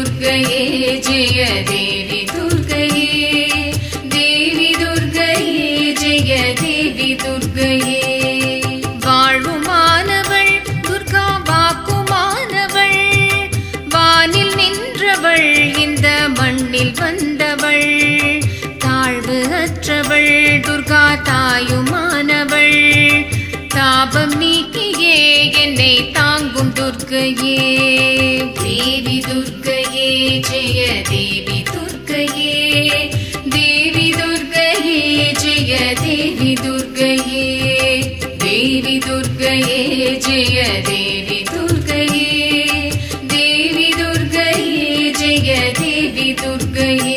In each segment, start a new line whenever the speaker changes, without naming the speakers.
துர்க்கையே ஜெய தேவி துர்க்கையே தேவி துர்க்கையே ஜெய தேவி துர்க்கையே வாழ்வுமானவள் துர்கா வாக்குமானவள் வானில் நின்றவள் இந்த மண்ணில் வந்தவள் தாழ்வு அற்றவள் துர்கா தாயுமானவள் தாபம் நீக்கியே என்னை தாங்கும் துர்க்கையே தேவி துர்க்கையே ஜெய தேவி துர்க்கையே தேவி துர்க்கையே ஜெய தேவி துர்க்கையே தேவி துர்க்கையே ஜெய தேவி துர்க்கையே தேவி துர்க்கையே ஜெய தேவி துர்க்கையே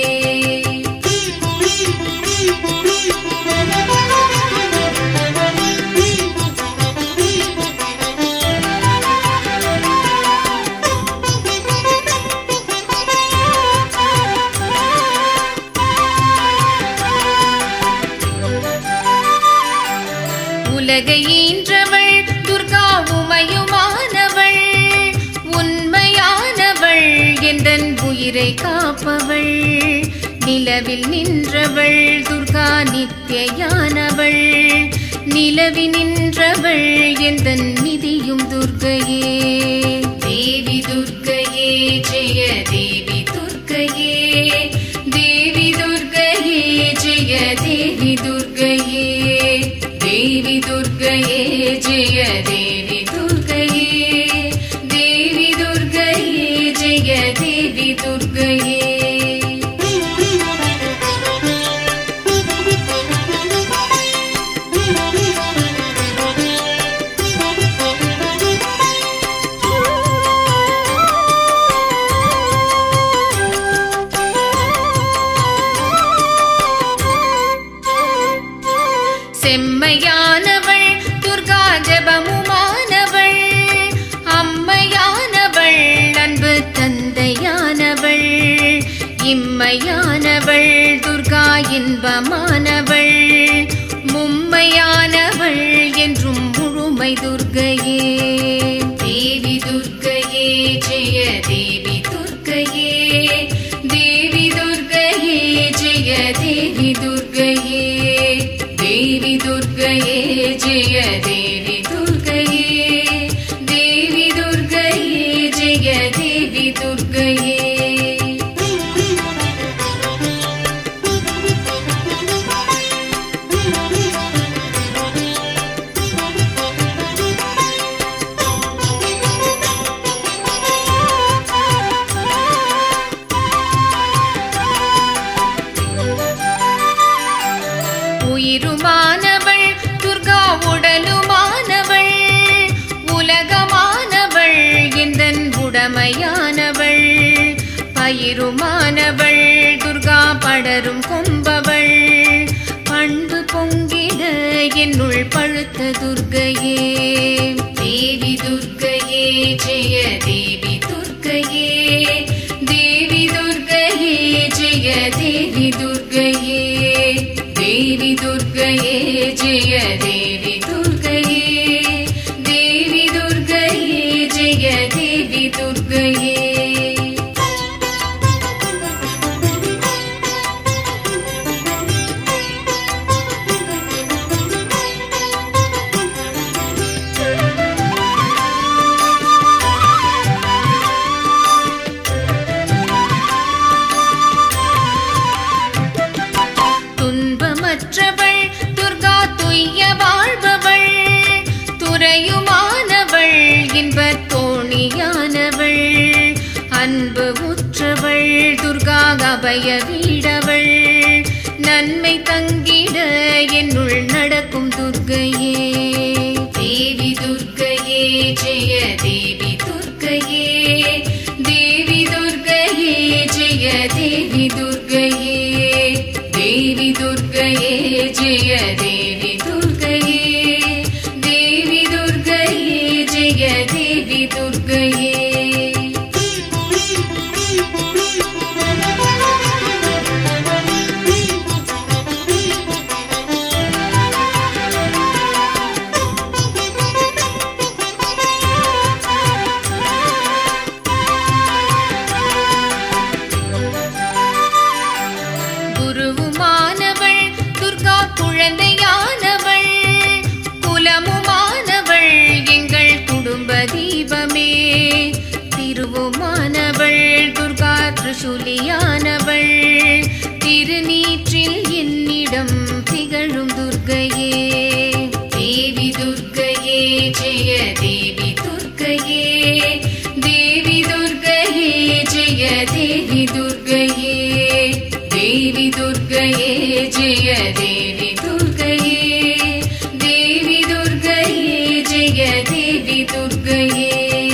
உலகை ஈன்றவள் துர்கா உமையுமானவள் உண்மையானவள் எந்தன் உயிரை காப்பவள் நிலவில் நின்றவள் துர்கா நித்தியானவள் நிலவி நின்றவள் எந்தன் நிதியும் துர்க்கையே தேவி துர்க்கையே ஜெய தேவி துர்க்கையே தேவி துர்க்கையே ஜெய தேவி துர்க்கையே தேவி துர்க்கையே ஜெய தேவி துர்க்கையே தேவி துர்க்கையே ஜெய தேவி துர்க்கையே செம்மையானவள் துர்கா ஜபமுமானவள் அம்மையானவள் அன்பு தந்தையானவள் இம்மையானவள் துர்கா இன்பமானவள் மும்மையானவள் என்றும் முழுமை துர்க்கையே தேவி துர்க்கையே ஜெய தேவி துர்க்கையே தேவி துர்க்கையே ஜெய தேவி துர்க்கையே தேவி துர்க்கையே ஜெய தேவி துர்க்கையே தேவி துர்க்கையே ஜெய தேவி துர்க்கையே உயிருமானவள் துர்கா உடலுமானவள் உலகமானவள் எந்தன் உடமையானவள் பயிருமானவள் துர்கா படரும் கொம்பவள் பண்பு பொங்கிட என்னுள் பழுத்த துர்க்கையே தேவி துர்க்கையே ஜெய தேவி துர்க்கையே தேவி துர்க்கையே ஜெய தேவி துர்க்கையே தேவி துர்க்கையே ஜெய தேவி துர்க்கையே தேவி துர்க்கையே ஜெய தேவி துர்க்கையே துன்பமற்றவள் துர்கா துய்ய வாழ்பவள் துறையுமானவள் இன்பத் தோணியானவள் அன்பு உற்றவள் துர்கா அபய வீடவள் நன்மை தங்கிட என்னுள் நடக்கும் துர்க்கையே தேவி துர்க்கையே ஜெய தேவி துர்க்கையே தேவி துர்க்கையே ஜெய தேவி துர்க்கையே தேவி துர்க்கையே ஜெய தேவி துர்க்கையே தேவி துர்க்கையே ஜெய தேவி துர்க்கையே திருவுருவமானவள் துர்கா திரிசூலியானவள் திருநீற்றில் என்னிடம் திகழும் துர்க்கையே தேவி துர்க்கையே ஜெய தேவி துர்க்கையே தேவி துர்க்கையே ஜெய தேவி துர்க்கையே தேவி துர்க்கையே ஜெய தேவி துர்க்கையே தேவி துர்க்கையே ஜெய தேவி துர்க்கையே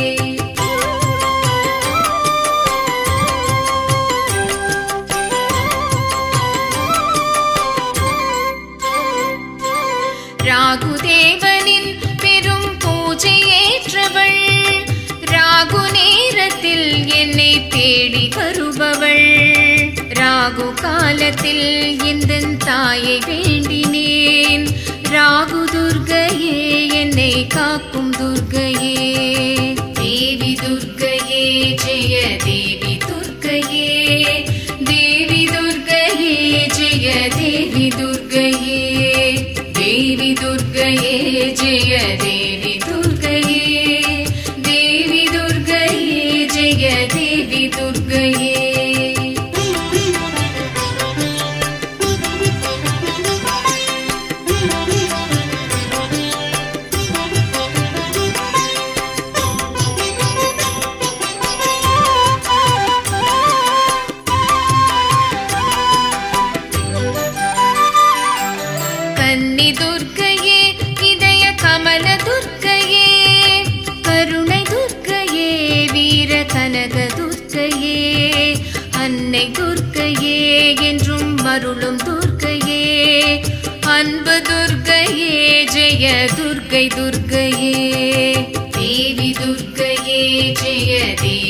ராகுதேவனின் பெரும் பூஜை ஏற்றவள் ராகு நேரத்தில் என்னை தேடி வருபவள் ராகு காலத்தில் இந்த தாயை வேண்டினேன் ராகு துர்க்கையே என்னை காக்கும் துர்க்கையே தேவி துர்க்கையே ஜெய தேவி துர்க்கையே தேவி துர்க்கையே ஜெய தேவி துர்க்கையே தேவி துர்க்கையே ஜெய தேவி துர்க்கையே தேவி துர்க்கையே ஜெய தேவி துர்க்கையே கன்னி துர்க்கையே இதய கமல துர்க்கையே கருணை துர்க்கையே வீர கனக துர்க்கையே அன்னை துர்க்கையே என்றும் மருளும் துர்க்கையே அன்பு துர்க்கையே ஜெய துர்க்கை துர்க்கையே தேவி துர்க்கையே ஜெய தேவி